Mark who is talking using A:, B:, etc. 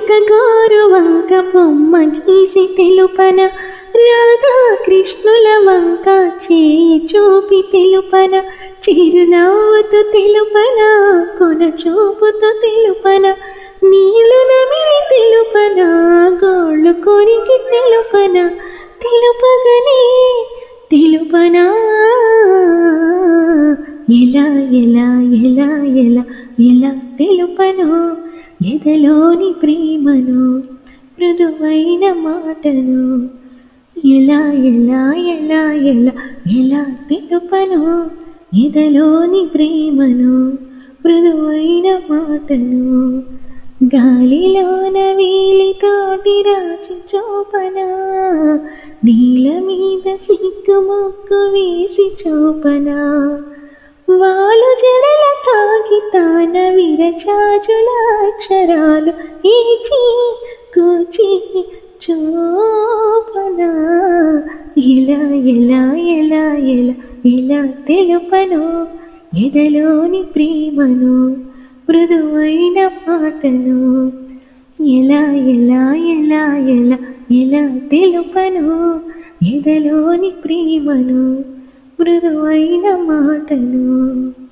A: ఒక గోరు వంక బొమ్మ గీసి తెలుపన రాధా కృష్ణుల వంక చేయి చూపి తెలుపన చిరునవ్వుతో తెలుపన కొన చూపుతో తెలుపన నీళ్ళు నమిలి తెలుపన గోళ్ళు కొరికి తెలుపన తెలుపగనే తెలుపనా ఎలా ఎలా ఎలా ఎలా ఎలా తెలుపను ఎదలోని ప్రేమను మృదువైన మాటను ఎలా ఎలా ఎలా ఎలా ఎలా తెలుపను ఎదలోని ప్రేమను మృదువైన మాటను గాలిలోన వేలితోటి రాసి చూపనా నీల మీద సిగ్గు మొక్కు వేసి చూపనా వాలు జడల కాగితాన విరచాజుల అక్షరాలు ఏచి కూచి చూపనా ఎలా ఎలా ఎలా ఎలా ఎలా తెలుపను ఎదలోని ప్రేమను మృదువైన పాటను ఎలా ఎలా ఎలా ఎలా ఎలా తెలుపను ఎదలోని ప్రేమను మృదువైన మాటను